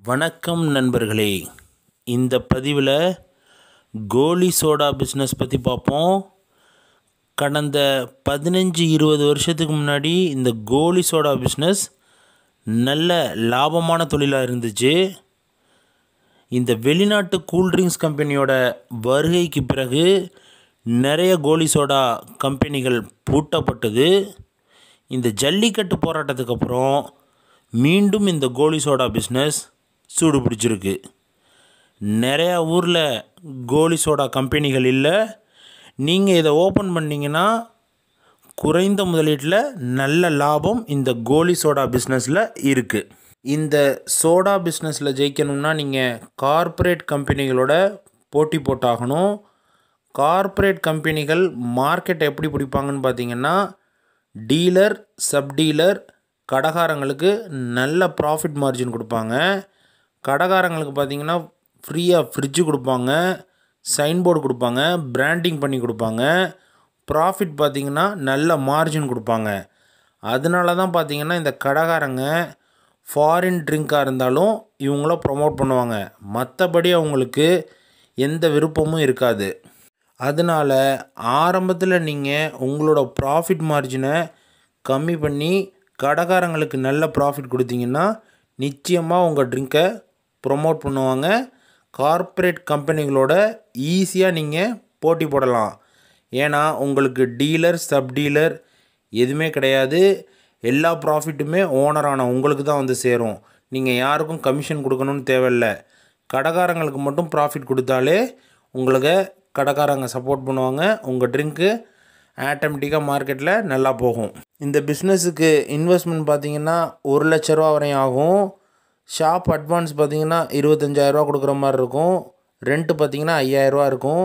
வணக்கம் நண்பர்களே இந்த பதிவில் கோலி சோடா பிஸ்னஸ் பற்றி பார்ப்போம் கடந்த பதினஞ்சு இருபது வருஷத்துக்கு முன்னாடி இந்த கோலி சோடா பிஸ்னஸ் நல்ல லாபமான தொழிலாக இருந்துச்சு இந்த வெளிநாட்டு கூல்ட்ரிங்க்ஸ் கம்பெனியோட வருகைக்கு பிறகு நிறைய கோலி சோடா கம்பெனிகள் பூட்டப்பட்டது இந்த ஜல்லிக்கட்டு போராட்டத்துக்கு அப்புறம் மீண்டும் இந்த கோலி சோடா பிஸ்னஸ் சூடு பிடிச்சிருக்கு நிறையா ஊரில் கோலி சோடா கம்பெனிகள் இல்லை நீங்கள் இதை ஓப்பன் பண்ணிங்கன்னா குறைந்த முதலீட்டில் நல்ல லாபம் இந்த கோலி சோடா பிஸ்னஸில் இருக்குது இந்த சோடா பிஸ்னஸில் ஜெயிக்கணும்னா நீங்கள் கார்ப்பரேட் கம்பெனிகளோட போட்டி போட்டாகணும் கார்ப்பரேட் கம்பெனிகள் மார்க்கெட்டை எப்படி பிடிப்பாங்கன்னு பார்த்தீங்கன்னா டீலர் சப் டீலர் கடைக்காரங்களுக்கு நல்ல ப்ராஃபிட் மார்ஜின் கொடுப்பாங்க கடைக்காரங்களுக்கு பார்த்தீங்கன்னா ஃப்ரீயாக ஃப்ரிட்ஜு கொடுப்பாங்க சைன் போர்டு கொடுப்பாங்க பிராண்டிங் பண்ணி கொடுப்பாங்க ப்ராஃபிட் பார்த்திங்கன்னா நல்ல மார்ஜின் கொடுப்பாங்க அதனால தான் பார்த்திங்கன்னா இந்த கடைக்காரங்க ஃபாரின் ட்ரிங்காக இருந்தாலும் இவங்கள ப்ரொமோட் பண்ணுவாங்க மற்றபடி அவங்களுக்கு எந்த விருப்பமும் இருக்காது அதனால் ஆரம்பத்தில் நீங்கள் உங்களோட ப்ராஃபிட் மார்ஜினை கம்மி பண்ணி கடைக்காரங்களுக்கு நல்ல ப்ராஃபிட் கொடுத்தீங்கன்னா நிச்சயமாக உங்கள் ட்ரிங்கை ப்ரொமோட் பண்ணுவாங்க கார்ப்பரேட் கம்பெனிகளோட ஈஸியாக நீங்கள் போட்டி போடலாம் ஏன்னா உங்களுக்கு டீலர் சப் டீலர் எதுவுமே கிடையாது எல்லா ப்ராஃபிட்டுமே ஓனரான உங்களுக்கு தான் வந்து சேரும் நீங்கள் யாருக்கும் கமிஷன் கொடுக்கணும்னு தேவையில்ல கடைக்காரங்களுக்கு மட்டும் ப்ராஃபிட் கொடுத்தாலே உங்களுக்கு கடைக்காரங்க சப்போர்ட் பண்ணுவாங்க உங்கள் ட்ரிங்க்கு ஆட்டோமேட்டிக்காக மார்க்கெட்டில் நல்லா போகும் இந்த பிஸ்னஸுக்கு இன்வெஸ்ட்மெண்ட் பார்த்தீங்கன்னா ஒரு லட்ச ரூபா வரையும் ஆகும் ஷாப் அட்வான்ஸ் பார்த்தீங்கன்னா இருபத்தஞ்சாயிரரூவா கொடுக்குற மாதிரி இருக்கும் ரெண்ட்டு பார்த்தீங்கன்னா ஐயாயிரரூவா இருக்கும்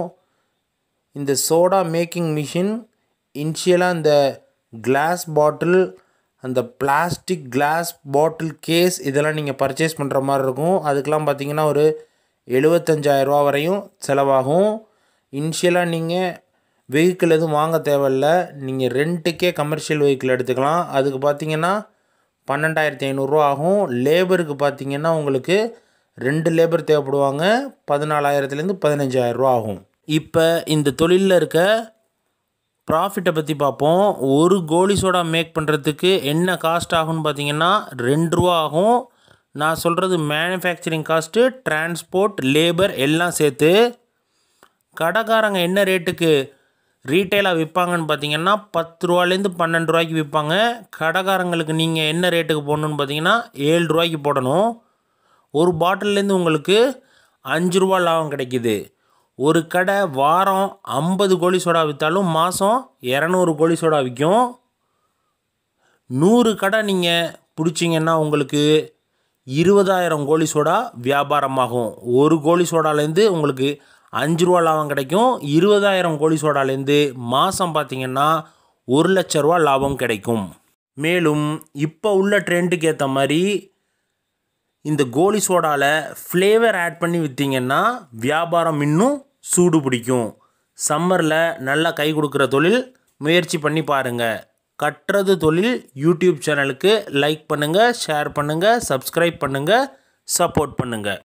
இந்த சோடா மேக்கிங் மிஷின் இனிஷியலாக இந்த கிளாஸ் பாட்டில் அந்த பிளாஸ்டிக் கிளாஸ் பாட்டில் கேஸ் இதெல்லாம் நீங்கள் பர்ச்சேஸ் பண்ணுற மாதிரி இருக்கும் அதுக்கெலாம் பார்த்தீங்கன்னா ஒரு எழுபத்தஞ்சாயிரரூவா வரையும் செலவாகும் இனிஷியலாக நீங்கள் வெஹிக்கிள் எதுவும் வாங்க தேவையில்ல நீங்கள் ரெண்ட்டுக்கே கமர்ஷியல் வெஹிக்கிள் எடுத்துக்கலாம் அதுக்கு பார்த்தீங்கன்னா பன்னெண்டாயிரத்தி ஐநூறுரூவா ஆகும் லேபருக்கு பார்த்தீங்கன்னா உங்களுக்கு ரெண்டு லேபர் தேவைப்படுவாங்க பதினாலாயிரத்துலேருந்து பதினஞ்சாயிரரூவா ஆகும் இப்போ இந்த தொழிலில் இருக்க ப்ராஃபிட்டை பற்றி பார்ப்போம் ஒரு கோலி சோடா மேக் பண்ணுறதுக்கு என்ன காஸ்ட் ஆகும்னு பார்த்தீங்கன்னா ரெண்டு ரூபா ஆகும் நான் சொல்கிறது மேனுஃபேக்சரிங் காஸ்ட்டு டிரான்ஸ்போர்ட் லேபர் எல்லாம் சேர்த்து கடைக்காரங்க என்ன ரேட்டுக்கு ரீட்டைலாக விற்பாங்கன்னு பார்த்தீங்கன்னா பத்து ரூபாலேருந்து பன்னெண்டு ரூபாய்க்கு விற்பாங்க கடைக்காரங்களுக்கு நீங்கள் என்ன ரேட்டுக்கு போடணுன்னு பார்த்தீங்கன்னா ஏழு ரூபாய்க்கு போடணும் ஒரு பாட்டில்லேருந்து உங்களுக்கு அஞ்சு ரூபா லாபம் கிடைக்கிது ஒரு கடை வாரம் ஐம்பது கோழி சோடா விற்றாலும் மாதம் இரநூறு கோழி சோடா விற்கும் நூறு கடை நீங்கள் பிடிச்சிங்கன்னா உங்களுக்கு இருபதாயிரம் கோழி சோடா வியாபாரமாகும் ஒரு கோழி சோடாலேருந்து உங்களுக்கு அஞ்சு ரூபா லாபம் கிடைக்கும் இருபதாயிரம் கோழி சோடாலேருந்து மாதம் பார்த்திங்கன்னா ஒரு லட்ச ரூபா லாபம் கிடைக்கும் மேலும் இப்போ உள்ள ட்ரெண்டுக்கு ஏற்ற மாதிரி இந்த கோலி சோடாவில் ஃப்ளேவர் ஆட் பண்ணி விற்றீங்கன்னா வியாபாரம் இன்னும் சூடு பிடிக்கும் சம்மரில் நல்லா கை கொடுக்குற தொழில் முயற்சி பண்ணி பாருங்கள் கட்டுறது தொழில் யூடியூப் சேனலுக்கு லைக் பண்ணுங்கள் ஷேர் பண்ணுங்கள் சப்ஸ்கிரைப் பண்ணுங்கள் சப்போர்ட் பண்ணுங்கள்